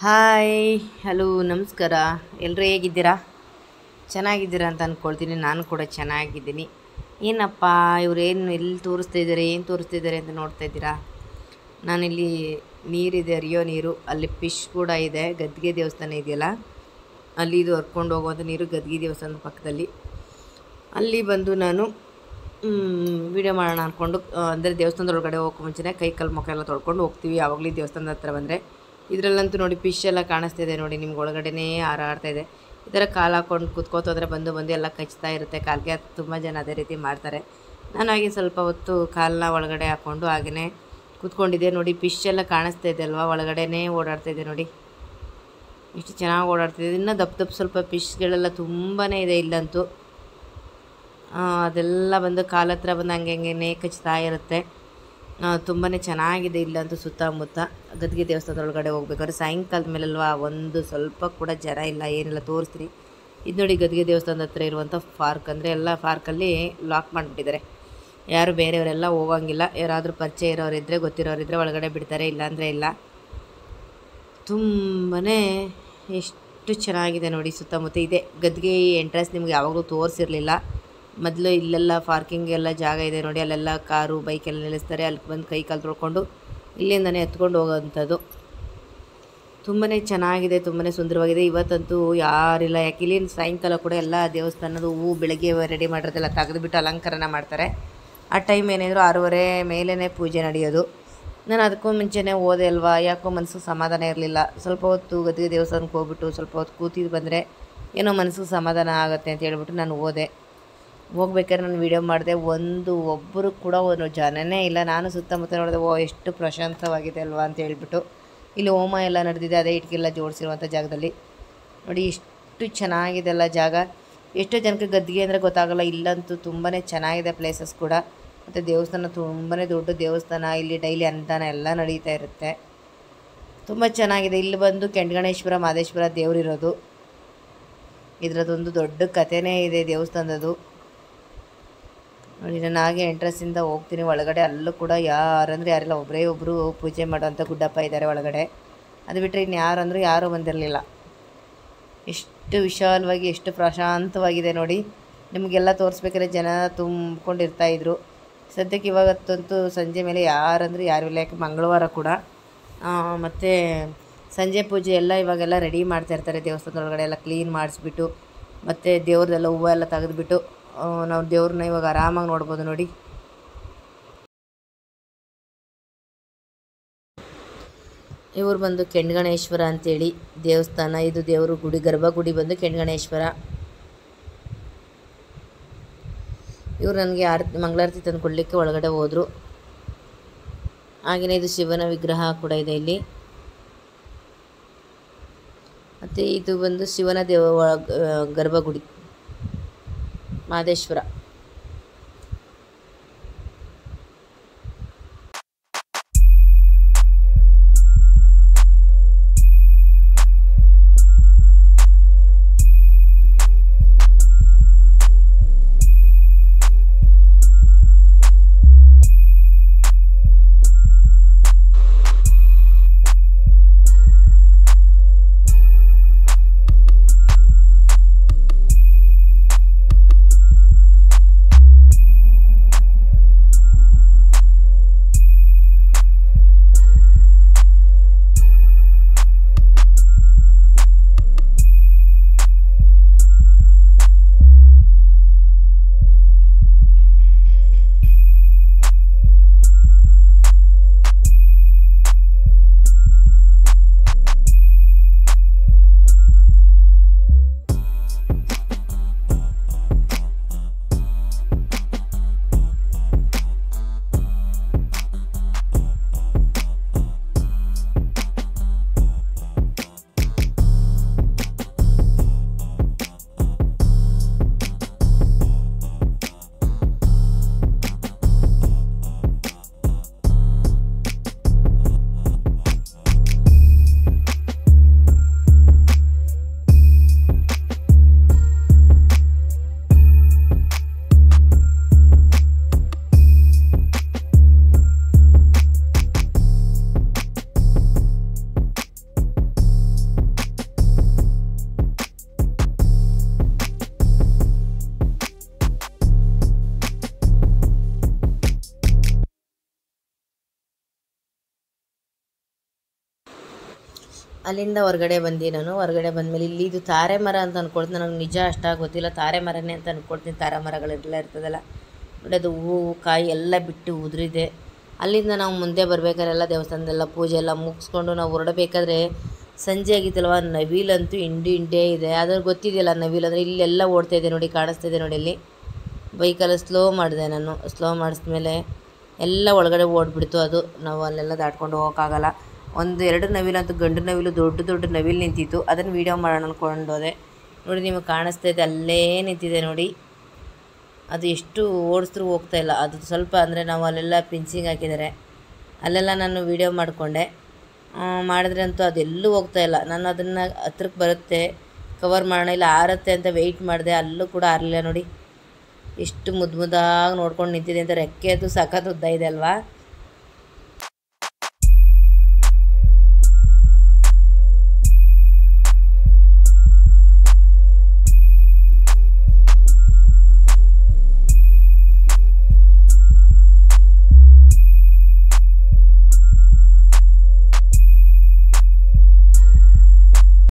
hi hello ನಮಸ್ಕಾರ ಎಲ್ಲರೂ ಹೇಗಿದ್ದೀರಾ ಚೆನ್ನಾಗಿದ್ದೀರಾ ಅಂತ ಅಂದ್ಕೊಳ್ತೀನಿ ನಾನು ಕೂಡ ಚೆನ್ನಾಗಿದ್ದೀನಿ ಏನಪ್ಪ ಇವರೇನು ಎಲ್ಲಿ ತೋರಿಸ್ತಾ ಇದ್ದಾರೆ ಏನು ತೋರಿಸ್ತಾ ಇದ್ದಾರೆ ಅಂತ ನೋಡ್ತಾ ಇದ್ದೀರಾ ನಾನಿಲ್ಲಿ ನೀರಿದೆ ಹರಿಯೋ ನೀರು ಅಲ್ಲಿ ಫಿಶ್ ಕೂಡ ಇದೆ ಗದ್ಗೆ ದೇವಸ್ಥಾನ ಇದೆಯಲ್ಲ ಅಲ್ಲಿ ಇದು ಹರ್ಕೊಂಡು ಹೋಗುವಂಥ ನೀರು ಗದ್ಗೆ ದೇವಸ್ಥಾನದ ಪಕ್ಕದಲ್ಲಿ ಅಲ್ಲಿ ಬಂದು ನಾನು ವಿಡಿಯೋ ಮಾಡೋಣ ಅಂದ್ಕೊಂಡು ಅಂದರೆ ದೇವಸ್ಥಾನದ ಒಳಗಡೆ ಹೋಗೋ ಮುಂಚೆನೇ ಕೈ ಕಾಲು ಮುಖ ಎಲ್ಲ ತೊಳ್ಕೊಂಡು ಹೋಗ್ತೀವಿ ಯಾವಾಗಲೂ ಈ ದೇವಸ್ಥಾನದ ಹತ್ರ ಬಂದರೆ ಇದರಲ್ಲಂತೂ ನೋಡಿ ಫಿಶ್ ಎಲ್ಲ ಕಾಣಿಸ್ತಿದೆ ನೋಡಿ ನಿಮ್ಗೆ ಒಳಗಡೆನೇ ಹಾರಾಡ್ತಾ ಇದೆ ಈ ಥರ ಕಾಲು ಹಾಕೊಂಡು ಕುತ್ಕೋತೋದ್ರೆ ಬಂದು ಬಂದು ಎಲ್ಲ ಕಚ್ತಾ ಇರುತ್ತೆ ಕಾಲಿಗೆ ಅದು ತುಂಬ ಜನ ಅದೇ ರೀತಿ ಮಾಡ್ತಾರೆ ನಾನು ಹಾಗೆ ಸ್ವಲ್ಪ ಹೊತ್ತು ಕಾಲನ್ನ ಒಳಗಡೆ ಹಾಕ್ಕೊಂಡು ಹಾಗೆಯೇ ಕೂತ್ಕೊಂಡಿದ್ದೆ ನೋಡಿ ಫಿಶ್ ಎಲ್ಲ ಕಾಣಿಸ್ತಾ ಇದೆ ಅಲ್ವಾ ಒಳಗಡೆನೇ ಓಡಾಡ್ತಾ ಇದೆ ನೋಡಿ ಎಷ್ಟು ಚೆನ್ನಾಗಿ ಓಡಾಡ್ತಿದೆ ಇನ್ನೂ ದಪ್ಪ ದಪ್ಪ ಸ್ವಲ್ಪ ಫಿಶ್ಗಳೆಲ್ಲ ತುಂಬಾ ಇದೆ ಇಲ್ಲಂತೂ ಆ, ಅದೆಲ್ಲ ಬಂದು ಕಾಲ ಹತ್ರ ಬಂದು ಹಂಗೆ ಹಂಗೆ ಕಚ್ತಾ ಇರುತ್ತೆ ತುಂಬಾ ಚೆನ್ನಾಗಿದೆ ಇಲ್ಲಂತೂ ಸುತ್ತಮುತ್ತ ಗದ್ಗೆ ದೇವಸ್ಥಾನದ ಒಳಗಡೆ ಹೋಗ್ಬೇಕಾದ್ರೆ ಸಾಯಂಕಾಲದ ಮೇಲಲ್ವಾ ಒಂದು ಸ್ವಲ್ಪ ಕೂಡ ಜನ ಇಲ್ಲ ಏನಿಲ್ಲ ತೋರಿಸ್ತೀನಿ ಇದು ನೋಡಿ ಗದ್ಗೆ ದೇವಸ್ಥಾನದ ಹತ್ರ ಇರುವಂಥ ಪಾರ್ಕ್ ಅಂದರೆ ಎಲ್ಲ ಪಾರ್ಕಲ್ಲಿ ಲಾಕ್ ಮಾಡಿಬಿಟ್ಟಿದ್ದಾರೆ ಯಾರು ಬೇರೆಯವರೆಲ್ಲ ಹೋಗಂಗಿಲ್ಲ ಯಾರಾದರೂ ಪರಿಚಯ ಇರೋರಿದ್ದರೆ ಗೊತ್ತಿರೋರಿದ್ದರೆ ಒಳಗಡೆ ಬಿಡ್ತಾರೆ ಇಲ್ಲಾಂದರೆ ಇಲ್ಲ ತುಂಬಾ ಎಷ್ಟು ಚೆನ್ನಾಗಿದೆ ನೋಡಿ ಸುತ್ತಮುತ್ತ ಇದೆ ಗದ್ಗೆ ಎಂಟ್ರೆನ್ಸ್ ನಿಮ್ಗೆ ಯಾವಾಗಲೂ ತೋರಿಸಿರಲಿಲ್ಲ ಮೊದಲು ಇಲ್ಲೆಲ್ಲ ಪಾರ್ಕಿಂಗ್ ಎಲ್ಲ ಜಾಗ ಇದೆ ನೋಡಿ ಅಲ್ಲೆಲ್ಲ ಕಾರು ಬೈಕ್ ಎಲ್ಲ ನಿಲ್ಲಿಸ್ತಾರೆ ಅಲ್ಲಿ ಬಂದು ಕೈ ಕಾಲು ತೊಳ್ಕೊಂಡು ಇಲ್ಲಿಂದನೇ ಎತ್ಕೊಂಡು ಹೋಗೋವಂಥದ್ದು ತುಂಬಾ ಚೆನ್ನಾಗಿದೆ ತುಂಬಾ ಸುಂದರವಾಗಿದೆ ಇವತ್ತಂತೂ ಯಾರಿಲ್ಲ ಯಾಕೆ ಇಲ್ಲಿ ಸಾಯಂಕಾಲ ಕೂಡ ಎಲ್ಲ ದೇವಸ್ಥಾನದ ಹೂವು ಬೆಳಗ್ಗೆ ರೆಡಿ ಮಾಡಿರೋದೆಲ್ಲ ತೆಗೆದುಬಿಟ್ಟು ಅಲಂಕಾರನ ಮಾಡ್ತಾರೆ ಆ ಟೈಮ್ ಏನಿದ್ರು ಆರೂವರೆ ಮೇಲೇ ಪೂಜೆ ನಡೆಯೋದು ನಾನು ಅದಕ್ಕೂ ಮುಂಚೆನೇ ಹೋದೆ ಅಲ್ವಾ ಯಾಕೋ ಮನಸ್ಸಿಗೆ ಸಮಾಧಾನ ಇರಲಿಲ್ಲ ಸ್ವಲ್ಪ ಹೊತ್ತು ಗದ್ಗೆ ದೇವಸ್ಥಾನಕ್ಕೆ ಹೋಗ್ಬಿಟ್ಟು ಸ್ವಲ್ಪ ಹೊತ್ತು ಕೂತಿದ್ದು ಬಂದರೆ ಏನೋ ಮನಸ್ಸಿಗೆ ಸಮಾಧಾನ ಆಗುತ್ತೆ ಅಂತ ಹೇಳ್ಬಿಟ್ಟು ನಾನು ಹೋದೆ ಹೋಗ್ಬೇಕಾದ್ರೆ ನಾನು ವೀಡಿಯೋ ಮಾಡಿದೆ ಒಂದು ಒಬ್ಬರು ಕೂಡ ಒಂದು ಜನನೇ ಇಲ್ಲ ನಾನು ಸುತ್ತಮುತ್ತ ನೋಡಿದೆ ಓ ಎಷ್ಟು ಪ್ರಶಾಂತವಾಗಿದೆ ಅಲ್ವಾ ಅಂತ ಹೇಳ್ಬಿಟ್ಟು ಇಲ್ಲಿ ಹೋಮ ಎಲ್ಲ ನಡೆದಿದೆ ಅದೇ ಇಟ್ಗೆಲ್ಲ ಜೋಡಿಸಿರುವಂಥ ಜಾಗದಲ್ಲಿ ನೋಡಿ ಎಷ್ಟು ಚೆನ್ನಾಗಿದೆ ಅಲ್ಲ ಜಾಗ ಎಷ್ಟೋ ಜನಕ್ಕೆ ಗದ್ದಿಗೆ ಅಂದರೆ ಗೊತ್ತಾಗಲ್ಲ ಇಲ್ಲಂತೂ ತುಂಬಾ ಚೆನ್ನಾಗಿದೆ ಪ್ಲೇಸಸ್ ಕೂಡ ಮತ್ತು ದೇವಸ್ಥಾನ ತುಂಬಾ ದೊಡ್ಡ ದೇವಸ್ಥಾನ ಇಲ್ಲಿ ಡೈಲಿ ಅನುದಾನ ಎಲ್ಲ ನಡೀತಾ ಇರುತ್ತೆ ತುಂಬ ಚೆನ್ನಾಗಿದೆ ಇಲ್ಲಿ ಬಂದು ಕೆಂಡಗಣೇಶ್ವರ ಮಾದೇಶ್ವರ ದೇವರಿರೋದು ಇದರದೊಂದು ದೊಡ್ಡ ಕಥೆನೇ ಇದೆ ದೇವಸ್ಥಾನದ್ದು ನೋಡಿ ನಾನು ಹಾಗೆ ಎಂಟ್ರೆನ್ಸಿಂದ ಹೋಗ್ತೀನಿ ಒಳಗಡೆ ಅಲ್ಲೂ ಕೂಡ ಯಾರಂದ್ರೆ ಯಾರಿಲ್ಲ ಒಬ್ಬರೇ ಒಬ್ಬರು ಪೂಜೆ ಮಾಡೋಂಥ ಗುಡ್ಡಪ್ಪ ಇದ್ದಾರೆ ಒಳಗಡೆ ಅದು ಬಿಟ್ಟರೆ ಇನ್ನು ಯಾರಂದರೂ ಯಾರೂ ಬಂದಿರಲಿಲ್ಲ ಎಷ್ಟು ವಿಶಾಲವಾಗಿ ಎಷ್ಟು ಪ್ರಶಾಂತವಾಗಿದೆ ನೋಡಿ ನಿಮಗೆಲ್ಲ ತೋರಿಸ್ಬೇಕಾದ್ರೆ ಜನ ತುಂಬ್ಕೊಂಡಿರ್ತಾ ಇದ್ರು ಸದ್ಯಕ್ಕೆ ಇವಾಗತ್ತಂತೂ ಸಂಜೆ ಮೇಲೆ ಯಾರಂದ್ರೆ ಯಾರು ಇಲ್ಲ ಯಾಕೆ ಮಂಗಳವಾರ ಕೂಡ ಮತ್ತು ಸಂಜೆ ಪೂಜೆ ಎಲ್ಲ ಇವಾಗೆಲ್ಲ ರೆಡಿ ಮಾಡ್ತಾ ಇರ್ತಾರೆ ದೇವಸ್ಥಾನದ ಒಳಗಡೆ ಎಲ್ಲ ಕ್ಲೀನ್ ಮಾಡಿಸ್ಬಿಟ್ಟು ಮತ್ತು ದೇವ್ರದ್ದೆಲ್ಲ ಹೂವು ಎಲ್ಲ ತೆಗೆದುಬಿಟ್ಟು ನಾವು ದೇವ್ರನ್ನ ಇವಾಗ ಆರಾಮಾಗಿ ನೋಡ್ಬೋದು ನೋಡಿ ಇವ್ರು ಬಂದು ಕೆಂಡಗಣೇಶ್ವರ ಅಂತೇಳಿ ದೇವಸ್ಥಾನ ಇದು ದೇವರು ಗುಡಿ ಗರ್ಭಗುಡಿ ಬಂದು ಕೆಂಡಗಣೇಶ್ವರ ಇವ್ರು ನನಗೆ ಆರತಿ ಮಂಗಳಾರತಿ ತಂದು ಕೊಡಲಿಕ್ಕೆ ಒಳಗಡೆ ಹೋದರು ಹಾಗೆಯೇ ಇದು ಶಿವನ ವಿಗ್ರಹ ಕೂಡ ಇದೆ ಇಲ್ಲಿ ಮತ್ತು ಇದು ಬಂದು ಶಿವನ ದೇವ ಒಳ- ಗರ್ಭಗುಡಿ ಮಾದೇಶ್ವರ ಅಲ್ಲಿಂದ ಹೊರಗಡೆ ಬಂದೆ ನಾನು ಹೊರಗಡೆ ಬಂದಮೇಲೆ ಇಲ್ಲಿ ಇದು ತಾರೆ ಮರ ಅಂತ ಅಂದ್ಕೊಳ್ತೀನಿ ನನಗೆ ನಿಜ ಅಷ್ಟಾಗಿ ಗೊತ್ತಿಲ್ಲ ತಾರೆ ಮರನೇ ಅಂತ ಅಂದ್ಕೊಳ್ತೀನಿ ತಾರೆ ಮರಗಳೆಲ್ಲ ಇರ್ತದಲ್ಲ ನೋಡಿ ಅದು ಹೂವು ಕಾಯಿ ಎಲ್ಲ ಬಿಟ್ಟು ಉದುರಿದೆ ಅಲ್ಲಿಂದ ನಾವು ಮುಂದೆ ಬರ್ಬೇಕಾದ್ರೆಲ್ಲ ದೇವಸ್ಥಾನದೆಲ್ಲ ಪೂಜೆ ಎಲ್ಲ ಮುಗಿಸ್ಕೊಂಡು ನಾವು ಹೊರಡಬೇಕಾದ್ರೆ ಸಂಜೆ ಆಗಿತ್ತಲ್ವ ನವಿಲಂತೂ ಇಂಡಿ ಇಂಡೇ ಇದೆ ಅದ್ರ ಗೊತ್ತಿದೆಯಲ್ಲ ನವಿಲ್ ಅಂದರೆ ಇಲ್ಲೆಲ್ಲ ಓಡ್ತಾ ಇದೆ ನೋಡಿ ಕಾಣಿಸ್ತಾ ಇದೆ ನೋಡಿ ಇಲ್ಲಿ ಬೈಕಲ್ಲಿ ಸ್ಲೋ ಮಾಡಿದೆ ನಾನು ಸ್ಲೋ ಮಾಡಿಸ್ಮೇಲೆ ಎಲ್ಲ ಒಳಗಡೆ ಓಡ್ಬಿಡ್ತು ಅದು ನಾವು ಅಲ್ಲೆಲ್ಲ ದಾಟ್ಕೊಂಡು ಹೋಗೋಕ್ಕಾಗಲ್ಲ ಒಂದು ಎರಡು ನವಿಲಂತೂ ಗಂಡು ನವಿಲು ದೊಡ್ಡ ದೊಡ್ಡ ನವಿಲು ನಿಂತಿತ್ತು ಅದನ್ನು ವೀಡಿಯೋ ಮಾಡೋಣ ಅಂದ್ಕೊಂಡು ಹೋದೆ ನೋಡಿ ನಿಮಗೆ ಕಾಣಿಸ್ತಾ ಇದೆ ಅಲ್ಲೇ ನಿಂತಿದೆ ನೋಡಿ ಅದು ಎಷ್ಟು ಓಡಿಸಿದ್ರೂ ಹೋಗ್ತಾ ಇಲ್ಲ ಅದು ಸ್ವಲ್ಪ ಅಂದರೆ ನಾವು ಅಲ್ಲೆಲ್ಲ ಪಿನ್ಸಿಂಗ್ ಹಾಕಿದ್ದಾರೆ ಅಲ್ಲೆಲ್ಲ ನಾನು ವೀಡಿಯೋ ಮಾಡಿಕೊಂಡೆ ಮಾಡಿದ್ರೆ ಅಂತೂ ಅದೆಲ್ಲೂ ಹೋಗ್ತಾ ಇಲ್ಲ ನಾನು ಅದನ್ನು ಹತ್ರಕ್ಕೆ ಬರುತ್ತೆ ಕವರ್ ಮಾಡೋಣ ಇಲ್ಲ ಆರತ್ತೆ ಅಂತ ವೆಯ್ಟ್ ಮಾಡಿದೆ ಅಲ್ಲೂ ಕೂಡ ಆರಲಿಲ್ಲ ನೋಡಿ ಎಷ್ಟು ಮುದ್ದು ಮುದ್ದಾಗಿ ನೋಡ್ಕೊಂಡು ನಿಂತಿದೆ ಅಂತ ರೆಕ್ಕೆ ಅದು ಸಖತ್ ಉದ್ದ ಇದೆ ಅಲ್ವಾ